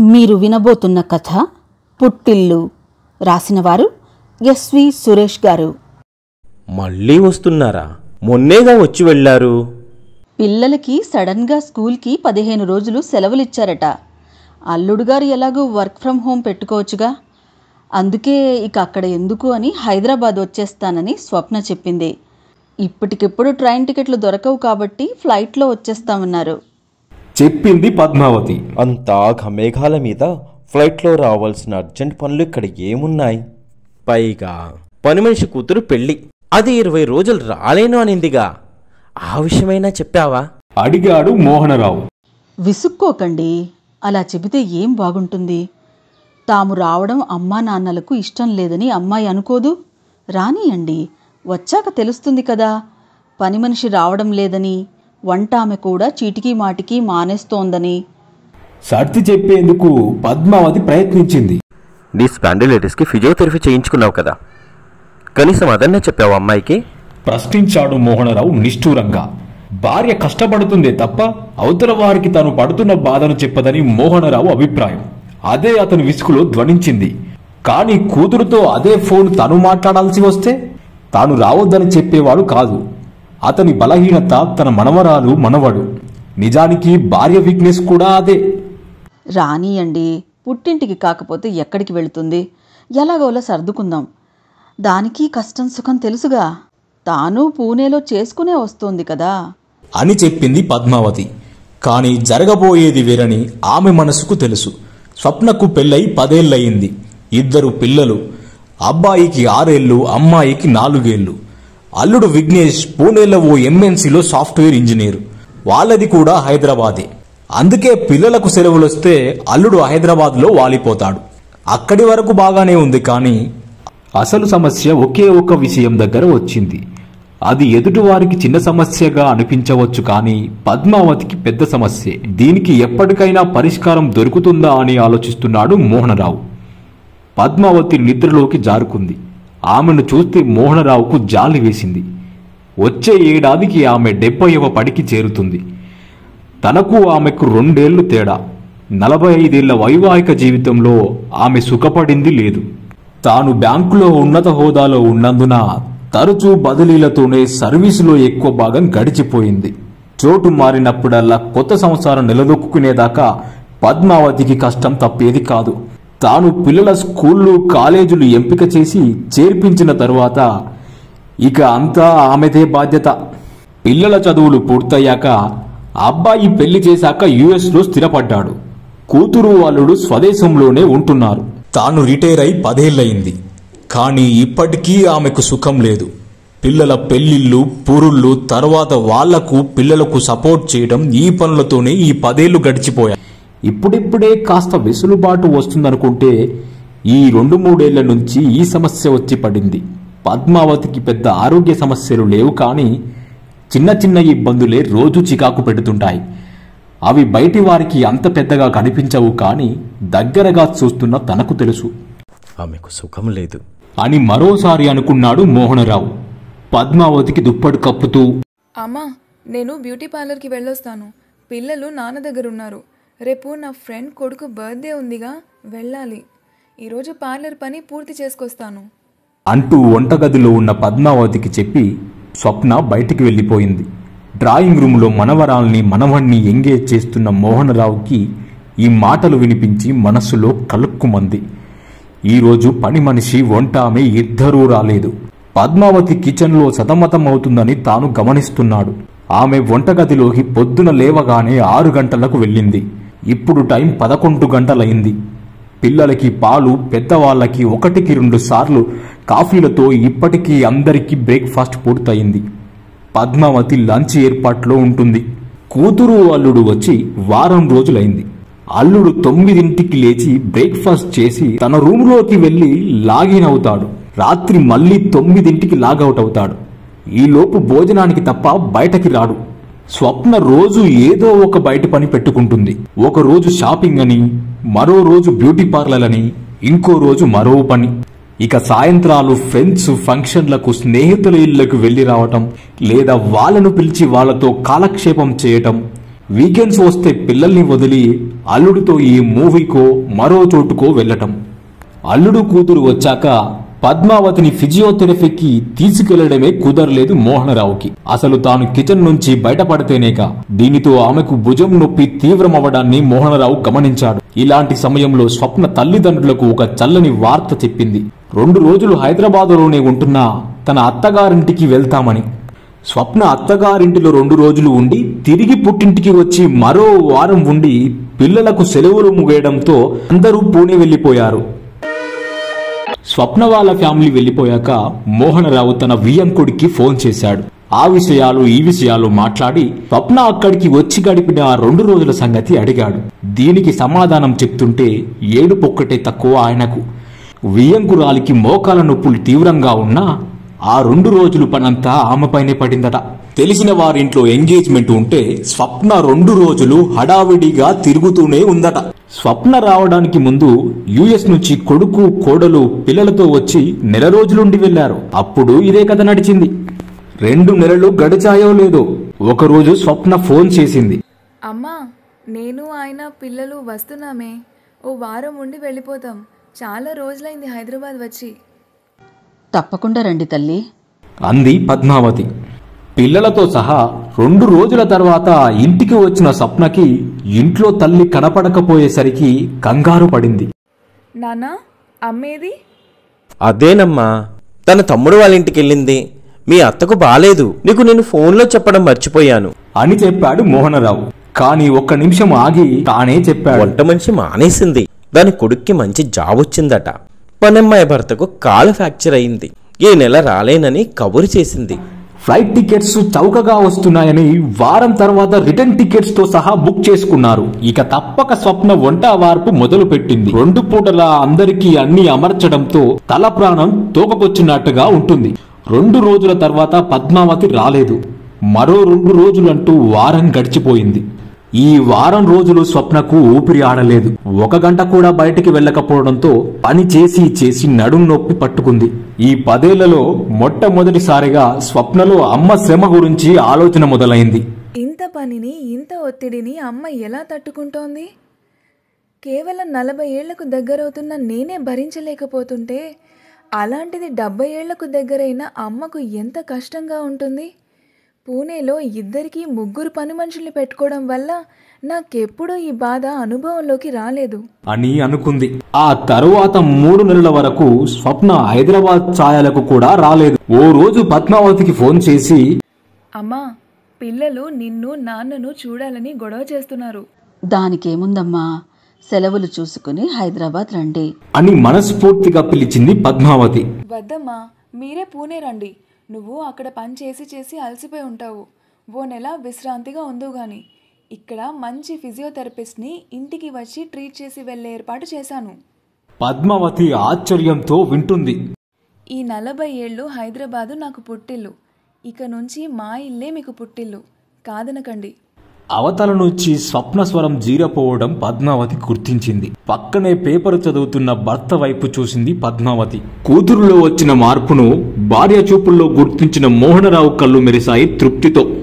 మీరు వినబోతున్న కథ పుట్టిల్లు రాసినవారు ఎస్వి సురేష్ గారు మళ్ళీ వస్తున్నారా మొన్నేగా వచ్చి వెళ్ళారు పిల్లలకి సడన్గా స్కూల్కి పదిహేను రోజులు సెలవులిచ్చారట అల్లుడు గారు ఎలాగో వర్క్ ఫ్రమ్ హోమ్ పెట్టుకోవచ్చుగా అందుకే ఇక అక్కడ ఎందుకు అని హైదరాబాద్ వచ్చేస్తానని స్వప్న చెప్పింది ఇప్పటికిప్పుడు ట్రైన్ టికెట్లు దొరకవు కాబట్టి ఫ్లైట్లో వచ్చేస్తామన్నారు చెప్పింది పద్మావతి అంతా ఘమేఘాల మీద ఫ్లైట్లో రావాల్సిన అర్జెంట్ పనులు ఇక్కడ ఏమున్నాయి పైగా పని మనిషి కూతురు పెళ్ళి అది ఇరవై రోజులు రాలేను అనిందిగా ఆ విషయమైనా చెప్పావా అడిగాడు మోహనరావు విసుక్కోకండి అలా చెబితే ఏం బాగుంటుంది తాము రావడం అమ్మా నాన్నలకు ఇష్టం లేదని అమ్మాయి అనుకోదు రానియండి వచ్చాక తెలుస్తుంది కదా పని మనిషి రావడం లేదని వంట ఆమె కూడా చీటికి మాటికి మానేస్తోందని సర్ది చెప్పేందుకు పద్మావతి ప్రయత్నించింది నీ స్పాండిలైటిస్కి ఫిజియోథెరపీ చేయించుకున్నావు కదా కనీసం అదన్నే చెప్పావు అమ్మాయికి ప్రశ్నించాడు మోహనరావు నిష్ఠూరంగా భార్య కష్టపడుతుందే తప్ప అవతల వారికి తాను పడుతున్న బాధను చెప్పదని మోహనరావు అభిప్రాయం అదే అతని విసుగులో ధ్వనించింది కానీ కూతురుతో అదే ఫోన్ తను మాట్లాడాల్సి వస్తే తాను రావద్దని చెప్పేవాడు కాదు అతని బలహీనత తన మనవరాలు మనవడు నిజానికి భార్య వీక్నెస్ కూడా అదే రానియండి పుట్టింటికి కాకపోతే ఎక్కడికి వెళుతుంది ఎలాగోలా సర్దుకుందాం దానికి కష్టం సుఖం తెలుసుగా తాను పూణేలో చేసుకునే వస్తోంది కదా అని చెప్పింది పద్మావతి కానీ జరగబోయేది వేరని ఆమె మనసుకు తెలుసు స్వప్నకు పెళ్ళై పదేళ్లయింది ఇద్దరు పిల్లలు అబ్బాయికి ఆరేళ్లు అమ్మాయికి నాలుగేళ్లు అల్లుడు విఘ్నేష్ పూణేలో ఓ ఎంఎన్సీలో సాఫ్ట్వేర్ ఇంజనీర్ వాళ్ళది కూడా హైదరాబాదే అందుకే పిల్లలకు సెలవులొస్తే అల్లుడు హైదరాబాద్లో వాలిపోతాడు అక్కడి వరకు బాగానే ఉంది కానీ అసలు సమస్య ఒకే ఒక విషయం దగ్గర వచ్చింది అది ఎదుటివారికి చిన్న సమస్యగా అనిపించవచ్చు కానీ పద్మావతికి పెద్ద సమస్యే దీనికి ఎప్పటికైనా పరిష్కారం దొరుకుతుందా అని ఆలోచిస్తున్నాడు మోహనరావు పద్మావతి నిద్రలోకి జారుకుంది ఆమెను చూస్తే మోహనరావుకు జాలి వేసింది వచ్చే ఏడాదికి ఆమె డెబ్బైవ పడికి చేరుతుంది తనకు ఆమెకు రెండేళ్లు తేడా నలభై ఐదేళ్ల వైవాహిక జీవితంలో ఆమె సుఖపడింది లేదు తాను బ్యాంకులో ఉన్నత హోదాలో ఉన్నందున తరచూ బదిలీలతోనే సర్వీసులో ఎక్కువ భాగం గడిచిపోయింది చోటు మారినప్పుడల్లా కొత్త సంసారం నిలదొక్కునేదాకా పద్మావతికి కష్టం తప్పేది కాదు తాను పిల్లల స్కూళ్ళు కాలేజీలు ఎంపిక చేసి చేర్పించిన తరువాత ఇక అంతా ఆమెదే బాధ్యత పిల్లల చదువులు పూర్తయ్యాక అబ్బాయి పెళ్లి చేశాక యుఎస్ లో స్థిరపడ్డాడు కూతురు అల్లుడు స్వదేశంలోనే ఉంటున్నారు తాను రిటైర్ అయి పదేళ్లయింది కానీ ఇప్పటికీ ఆమెకు సుఖం లేదు పిల్లల పెళ్లిళ్ళు పురుళ్ళు తర్వాత వాళ్లకు పిల్లలకు సపోర్ట్ చేయడం ఈ పనులతోనే ఈ పదేళ్లు గడిచిపోయాయి ఇప్పుడిప్పుడే కాస్త వెసులుబాటు వస్తుందనుకుంటే ఈ రెండు మూడేళ్ల నుంచి ఈ సమస్య వచ్చి పడింది పద్మావతికి పెద్ద ఆరోగ్య సమస్యలు లేవు కానీ చిన్న చిన్న ఇబ్బందులే రోజు చికాకు పెడుతుంటాయి అవి బయటి వారికి అంత పెద్దగా కనిపించవు కానీ దగ్గరగా చూస్తున్న తనకు తెలుసు ఆమెకు సుఖం లేదు అని మరోసారి అనుకున్నాడు మోహనరావు పద్మావతికి దుప్పటి కప్పుతూ అమ్మా నేను బ్యూటీ పార్లర్కి వెళ్ళొస్తాను పిల్లలు నాన్న దగ్గర ఉన్నారు రేపు నా ఫ్రెండ్ కొడుకు బర్త్డే ఉందిగా వెళ్ళాలి ఈరోజు పార్లర్ పని పూర్తి చేసుకొస్తాను అంటూ వంటగదిలో ఉన్న పద్మావతికి చెప్పి స్వప్న బయటికి వెళ్ళిపోయింది డ్రాయింగ్ రూమ్లో మనవరాల్ని మనవణ్ణి ఎంగేజ్ చేస్తున్న మోహనరావుకి ఈ మాటలు వినిపించి మనస్సులో కలుక్కుమంది ఈరోజు పని మనిషి వంట ఆమె ఇద్దరూ రాలేదు పద్మావతి కిచెన్లో సతమతం అవుతుందని తాను గమనిస్తున్నాడు ఆమె వంటగదిలోకి పొద్దున లేవగానే ఆరు గంటలకు వెళ్ళింది ఇప్పుడు టైం పదకొండు గంటలైంది పిల్లలకి పాలు పెద్దవాళ్ళకి ఒకటికి రెండు సార్లు కాఫీలతో ఇప్పటికీ అందరికీ బ్రేక్ఫాస్ట్ పూర్తయింది పద్మావతి లంచ్ ఏర్పాట్లో ఉంటుంది కూతురు అల్లుడు వచ్చి వారం రోజులైంది అల్లుడు తొమ్మిదింటికి లేచి బ్రేక్ఫాస్ట్ చేసి తన రూములోకి వెళ్లి లాగిన్ అవుతాడు రాత్రి మళ్ళీ తొమ్మిదింటికి లాగౌట్ అవుతాడు ఈలోపు భోజనానికి తప్ప బయటకి రాడు స్వప్న రోజు ఏదో ఒక బయట పని పెట్టుకుంటుంది ఒక రోజు షాపింగ్ అని మరో రోజు బ్యూటీ పార్లర్ అని ఇంకో రోజు మరో పని ఇక సాయంత్రాలు ఫ్రెండ్స్ ఫంక్షన్లకు స్నేహితుల ఇళ్లకు వెళ్లి రావటం లేదా వాళ్ళను పిలిచి వాళ్ళతో కాలక్షేపం చేయటం వీకెండ్స్ వస్తే పిల్లల్ని వదిలి అల్లుడితో ఈ మూవీకో మరో చోటుకో వెళ్ళటం అల్లుడు కూతురు వచ్చాక పద్మావతిని ఫిజియోథెరపీకి తీసుకెళ్లడమే కుదరలేదు మోహనరావుకి అసలు తాను కిచెన్ నుంచి బయటపడితేనేక దీనితో ఆమెకు భుజం నొప్పి తీవ్రమవడాన్ని మోహనరావు గమనించాడు ఇలాంటి సమయంలో స్వప్న తల్లిదండ్రులకు ఒక చల్లని వార్త చెప్పింది రెండు రోజులు హైదరాబాదులోనే ఉంటున్నా తన అత్తగారింటికి వెళ్తామని స్వప్న అత్తగారింటిలో రెండు రోజులు ఉండి తిరిగి పుట్టింటికి వచ్చి మరో వారం ఉండి పిల్లలకు సెలవులు ముగేయడంతో అందరూ పూణే వెళ్లిపోయారు స్వప్న వాళ్ళ ఫ్యామిలీ వెళ్లిపోయాక మోహనరావు తన వియంకుడికి ఫోన్ చేశాడు ఆ విషయాలు ఈ విషయాలు మాట్లాడి స్వప్న అక్కడికి వచ్చి గడిపిన ఆ రెండు రోజుల సంగతి అడిగాడు దీనికి సమాధానం చెప్తుంటే ఏడుపొక్కటే తక్కువ ఆయనకు వియంకురాలికి మోకాల నొప్పులు తీవ్రంగా ఉన్నా ఆ రెండు రోజులు పనంతా ఆమెపైనే పడిందట తెలిసిన వారింట్లో ఎంగేజ్మెంట్ ఉంటే స్వప్న రెండు రోజులు హడావిడిగా తిరుగుతూనే ఉందట స్వప్న రావడానికి ముందు యుఎస్ నుంచి కొడుకు కోడలు పిల్లలతో వచ్చి నెల రోజులుండి వెళ్లారు అప్పుడు ఇదే కథ నడిచింది రెండు నెలలు గడిచాయో లేదో ఒకరోజు స్వప్న ఫోన్ చేసింది అమ్మా నేను ఆయన పిల్లలు వస్తున్నామే ఓ వారం ఉండి వెళ్ళిపోతాం చాలా రోజులైంది హైదరాబాద్ వచ్చి తప్పకుండా రండి తల్లి అంది పద్మావతి పిల్లలతో సహా రెండు రోజుల తర్వాత ఇంటికి వచ్చిన స్వప్నకి ఇంట్లో తల్లి కనపడకపోయేసరికి కంగారు పడింది నానా అమ్మేది అదేనమ్మా తన తమ్ముడు వాళ్ళ ఇంటికి వెళ్ళింది మీ అత్తకు బాలేదు నీకు నేను ఫోన్లో చెప్పడం మర్చిపోయాను అని చెప్పాడు మోహనరావు కానీ ఒక్క నిమిషం ఆగి తానే చెప్పాడు వంట మనిషి మానేసింది దాని కొడుక్కి మంచి జాబ్ వచ్చిందట పనమ్మాయి భర్తకు కాలు ఫ్రాక్చర్ అయింది ఈ నెల రాలేనని కబురు చేసింది ఫ్లైట్ టికెట్స్ చౌకగా వస్తున్నాయని వారం తర్వాత రిటర్న్ టికెట్స్ తో సహా బుక్ చేసుకున్నారు ఇక తప్పక స్వప్న వంట వార్పు మొదలు పెట్టింది రెండు పూటలా అందరికీ అన్ని అమర్చడంతో తల ప్రాణం తోకకొచ్చినట్టుగా ఉంటుంది రెండు రోజుల తర్వాత పద్మావతి రాలేదు మరో రెండు రోజులంటూ వారం గడిచిపోయింది ఈ వారం రోజులు స్వప్నకు ఊపిరి ఆడలేదు ఒక గంట కూడా బయటికి వెళ్ళకపోవడంతో పని చేసి చేసి నడుం నొప్పి పట్టుకుంది ఈ పదేళ్లలో మొట్టమొదటిసారిగా స్వప్నలో అమ్మ శ్రమ గురించి ఆలోచన మొదలైంది ఇంత పనిని ఇంత ఒత్తిడిని అమ్మ ఎలా తట్టుకుంటోంది కేవలం నలభై ఏళ్లకు దగ్గరవుతున్న నేనే భరించలేకపోతుంటే అలాంటిది డెబ్బై ఏళ్లకు దగ్గరైన అమ్మకు ఎంత కష్టంగా ఉంటుంది పూణేలో ఇద్దరికి ముగ్గురు పని మనుషుల్ని పెట్టుకోవడం వల్ల నాకెప్పుడూ ఈ బాధ అనుభవంలోకి రాలేదు అని అనుకుంది ఆ తరువాత మూడు నెలల వరకు స్వప్న హైదరాబాద్ ఛాయలకు కూడా రాలేదు ఓ రోజు పద్మావతికి ఫోన్ చేసి అమ్మా పిల్లలు నిన్ను నాన్నను చూడాలని గొడవ చేస్తున్నారు దానికేముందమ్మా సెలవులు చూసుకుని హైదరాబాద్ రండి అని మనస్ఫూర్తిగా పిలిచింది పద్మావతి వద్దమ్మా మీరే పూణే రండి నువ్వు అక్కడ పని చేసి చేసి అలసిపోయి ఉంటావు ఓ నెల విశ్రాంతిగా ఉందో గాని ఇక్కడ మంచి ఫిజియోథెరపిస్ట్ని ఇంటికి వచ్చి ట్రీట్ చేసి వెళ్ళే ఏర్పాటు చేశాను పద్మావతి ఆశ్చర్యంతో వింటుంది ఈ నలభై ఏళ్ళు హైదరాబాదు నాకు పుట్టిల్లు ఇక నుంచి మా ఇల్లే మీకు పుట్టిల్లు కాదనకండి అవతల నుంచి స్వప్న స్వరం జీరపోవడం పద్మావతి గుర్తించింది పక్కనే పేపర్ చదువుతున్న భర్త వైపు చూసింది పద్మావతి కూతురులో వచ్చిన మార్పును భార్య చూపుల్లో గుర్తించిన మోహనరావు కళ్ళు మెరిశాయి తృప్తితో